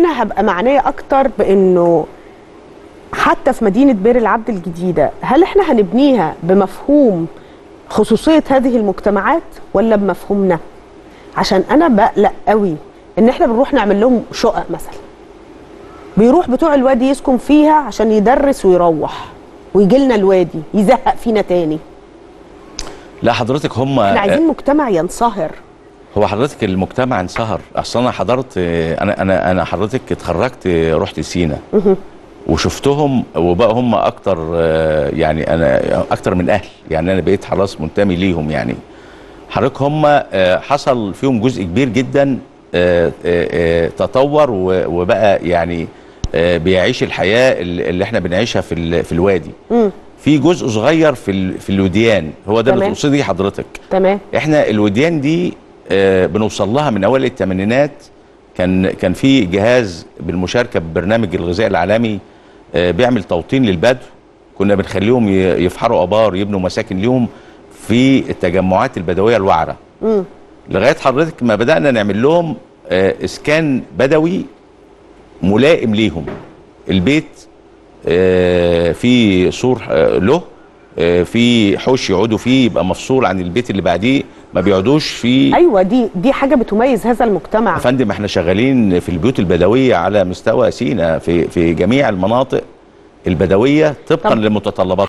هنا هبقى معنيه اكتر بانه حتى في مدينه بير العبد الجديده هل احنا هنبنيها بمفهوم خصوصيه هذه المجتمعات ولا بمفهومنا عشان انا بقلق قوي ان احنا بنروح نعمل لهم شقق مثلا بيروح بتوع الوادي يسكن فيها عشان يدرس ويروح ويجي لنا الوادي يزهق فينا تاني لا حضرتك هم احنا عايزين مجتمع ينصهر هو حضرتك المجتمع انصهر اصل انا حضرت انا انا انا حضرتك اتخرجت رحت سينا وشفتهم وبقى هم اكتر آه، يعني انا اكتر من اهل يعني انا بقيت خلاص منتمي ليهم يعني حضرتك هم آه، حصل فيهم جزء كبير جدا آه، آه، آه، تطور و- وبقى يعني آه، بيعيش الحياه اللي اللي احنا بنعيشها في ال- في الوادي في جزء صغير في ال- في الوديان هو ده اللي تمام. تقصدي حضرتك تمام احنا الوديان دي آه، بنوصل لها من اوائل الثمانينات كان كان في جهاز بالمشاركه ببرنامج الغذاء العالمي آه، بيعمل توطين للبدو كنا بنخليهم ي- يفحروا ابار يبنوا مساكن ليهم في التجمعات البدويه الوعره لغايه حضرتك ما بدانا نعمل لهم آه، اسكان بدوي ملائم ليهم البيت آه، في سور آه، له آه، في حوش يقعدوا فيه يبقى مفصول عن البيت اللي بعديه ما بيقعدوش فيه ايوه دي دي حاجه بتميز هذا المجتمع يا فندم احنا شغالين في البيوت البدويه على مستوى سينا في في جميع المناطق البدويه طبقا طب لمتطلبات